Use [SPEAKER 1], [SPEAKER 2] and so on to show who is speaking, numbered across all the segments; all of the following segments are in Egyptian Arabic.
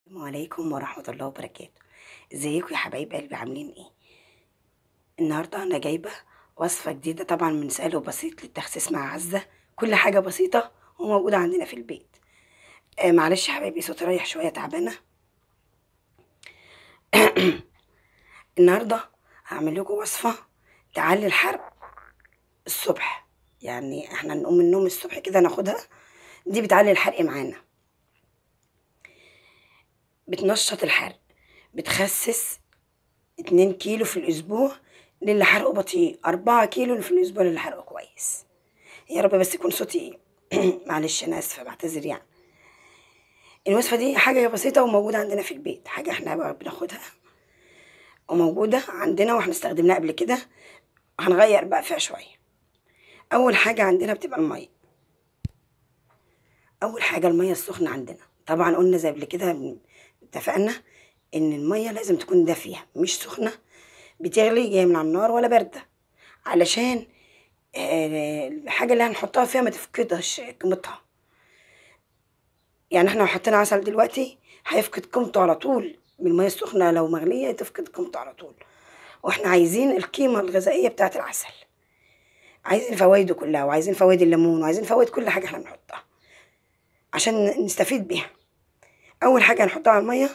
[SPEAKER 1] السلام عليكم ورحمة الله وبركاته ازيكم يا حبايب قلبي عاملين ايه النهاردة انا جايبة وصفة جديدة طبعا من سهل وبسيط للتخسيس مع عزة كل حاجة بسيطة وموجودة عندنا في البيت آه معلش يا حبايبي صوتي رايح شوية تعبانة النهاردة هعمل لكم وصفة تعلي الحرق الصبح يعني احنا نقوم من النوم الصبح كده ناخدها دي بتعلي الحرق معانا بتنشط الحرق بتخسس اتنين كيلو في الأسبوع للي حرقه بطيء أربعة كيلو في الأسبوع للي حرقه كويس يا رب بس يكون صوتي معلش أنا آسفة بعتذر يعني الوصفة دي حاجة بسيطة وموجودة عندنا في البيت حاجة احنا بقى بناخدها وموجودة عندنا واحنا استخدمناها قبل كده هنغير بقى فيها شوية أول حاجة عندنا بتبقى المية أول حاجة المية السخنة عندنا طبعا قلنا زي قبل كده اتفقنا ان الميه لازم تكون دافيه مش سخنه بتغلي جايه من على النار ولا بارده علشان آه، الحاجه اللي هنحطها فيها ما تفقدش قيمتها يعني احنا لو حطينا عسل دلوقتي هيفقد قيمته على طول بالميه السخنه لو مغليه تفقد قيمته على طول واحنا عايزين القيمه الغذائيه بتاعه العسل عايزين فوائده كلها وعايزين فوائد الليمون وعايزين فوائد كل حاجه احنا بنحطها عشان نستفيد بيها اول حاجه هنحطها على الميه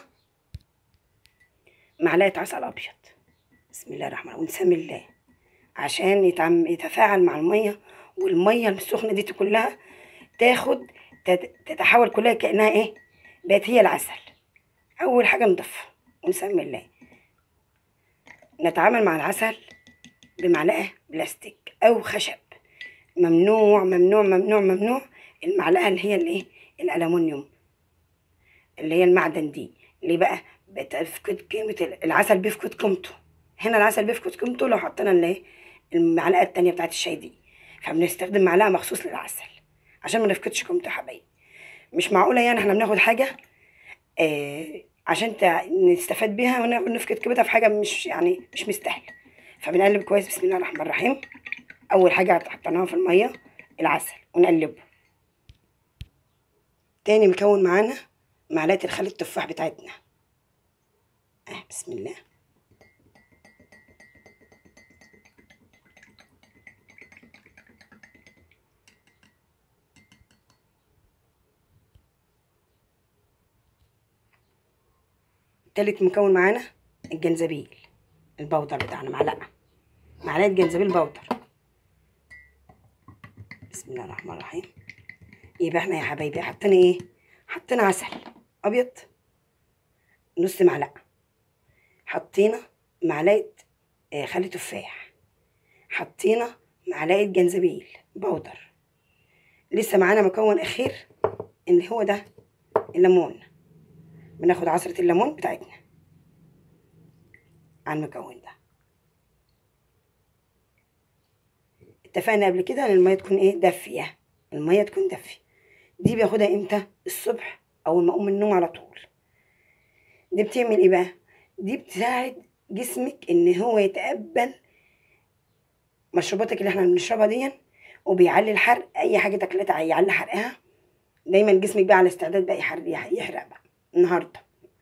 [SPEAKER 1] معلقه عسل ابيض بسم الله الرحمن الرحيم ونسمي الله عشان يتعم يتفاعل مع الميه والميه السخنه دي كلها تاخد تت- تتحول كلها كانها ايه بقت هي العسل اول حاجه نضيفها ونسمي الله نتعامل مع العسل بمعلقه بلاستيك او خشب ممنوع ممنوع ممنوع ممنوع المعلقه اللي هي الايه الالومنيوم اللي هي المعدن دي ليه بقى بتفقد قيمة ال- العسل بيفقد قيمته هنا العسل بيفقد قيمته لو حطينا الايه المعلقة التانية بتاعت الشاي دي فبنستخدم معلقة مخصوص للعسل عشان ما نفقدش قيمته يا حبايبي مش معقولة يعني احنا بناخد حاجة آه عشان تع- نستفاد بيها ونفقد قيمتها في حاجة مش يعني مش مستاهلة فبنقلب كويس بسم الله الرحمن الرحيم أول حاجة حطيناها في المية العسل ونقلبه تاني مكون معانا معلقة الخل التفاح بتاعتنا اه بسم الله تالت مكون معانا الجنزبيل البودر بتاعنا معلقة معلقة جنزبيل بودر بسم الله الرحمن الرحيم يبقى احنا يا حبايبي حطينا ايه حطينا عسل ابيض نص معلقة حطينا معلقة آه، خل تفاح حطينا معلقة جنزبيل بودر لسه معانا مكون أخير اللي هو ده الليمون بناخد عصرة الليمون بتاعتنا على المكون ده اتفقنا قبل كده ان المية تكون ايه دافية المية تكون دافية دي باخدها امتى الصبح اول ما اقوم من النوم على طول دي بتعمل ايه بقى دي بتساعد جسمك ان هو يتقبل مشروباتك اللي احنا بنشربها دي وبيعلي الحرق اي حاجه تاكلتها يعلي حرقها دايما جسمك بقى على استعداد بقى يحرق يحرق بقى النهارده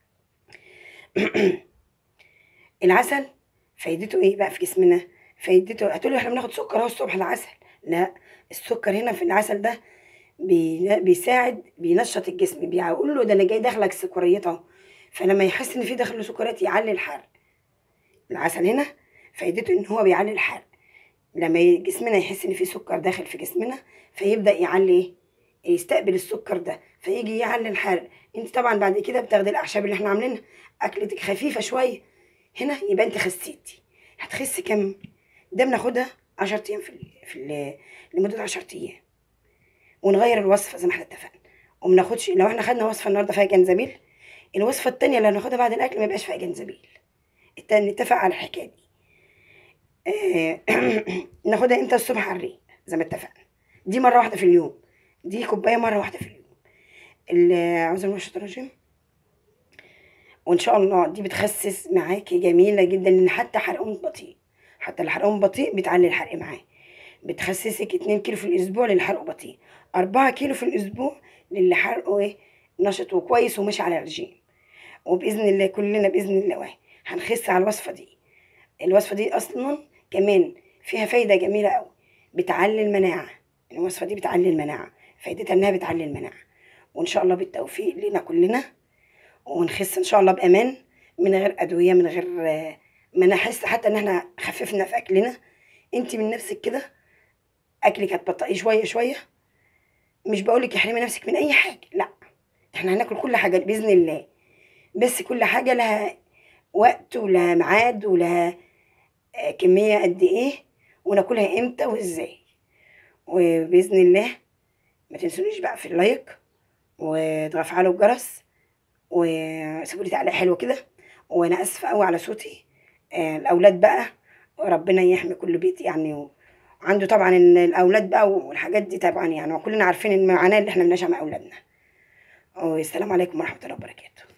[SPEAKER 1] العسل فايدته ايه بقى في جسمنا فايدته هتقولي احنا بناخد سكر اهو الصبح العسل لا السكر هنا في العسل ده بي- بيساعد بينشط الجسم بيقول له ده انا جاي داخلك سكريات اهو فلما يحس ان في داخله سكريات يعلي الحرق العسل هنا فايدته ان هو بيعلي الحرق لما ي- جسمنا يحس ان في سكر داخل في جسمنا فيبدا يعلي ايه يستقبل السكر ده فيجي يعلي الحرق انت طبعا بعد كده بتاخدي الاعشاب اللي احنا عاملينها اكلتك خفيفه شويه هنا يبقى انت خسيتي هتخسي كم ده بناخدها 10 ايام في ال في ال لمده 10 ايام ونغير الوصفه زي ما احنا اتفقنا وما ناخدش لو احنا خدنا وصفه النهارده فيها جنزبيل الوصفه التانية اللي هناخدها بعد الاكل ما يبقاش فيها جنزبيل الت- نتفق على الحكايه دي آه، ناخدها امتى الصبح على الريق زي ما اتفقنا دي مره واحده في اليوم دي كوبايه مره واحده في اليوم اللي عاوزه من الشيطان الرجيم وان شاء الله دي بتخسس معاكي جميله جدا لان حتى حرقهم بطيء حتى اللي حرقهم بطيء بتعلي الحرق معاه بتخسسك 2 كيلو في الاسبوع للي حرقه بطيء 4 كيلو في الاسبوع للي حرقه ايه نشط وكويس وماشي على الرجيم وباذن الله كلنا باذن الله واحد هنخس على الوصفه دي الوصفه دي اصلا كمان فيها فايده جميله قوي بتعلي المناعه الوصفه دي بتعلي المناعه فايدتها انها بتعلي المناعه وان شاء الله بالتوفيق لنا كلنا ونخس ان شاء الله بامان من غير ادويه من غير ما نحس حتى ان احنا خففنا في اكلنا انت من نفسك كده اكلك هتبطئي شويه شويه مش بقولك احرمي نفسك من اي حاجه لا احنا هناكل كل حاجه باذن الله بس كل حاجه لها وقت ولها ميعاد ولها آه، كميه قد ايه وناكلها امتى وازاي وباذن الله ما تنسونيش بقى في اللايك وتفعلوا الجرس وسيبوا لي تعليق حلو كده وانا اسفه قوي على صوتي آه، الاولاد بقى ربنا يحمي كل بيت يعني وعنده طبعا إن الاولاد بقى والحاجات دي طبعا يعني وكلنا عارفين المعاناه اللي احنا بنعيشها مع اولادنا والسلام عليكم ورحمه الله وبركاته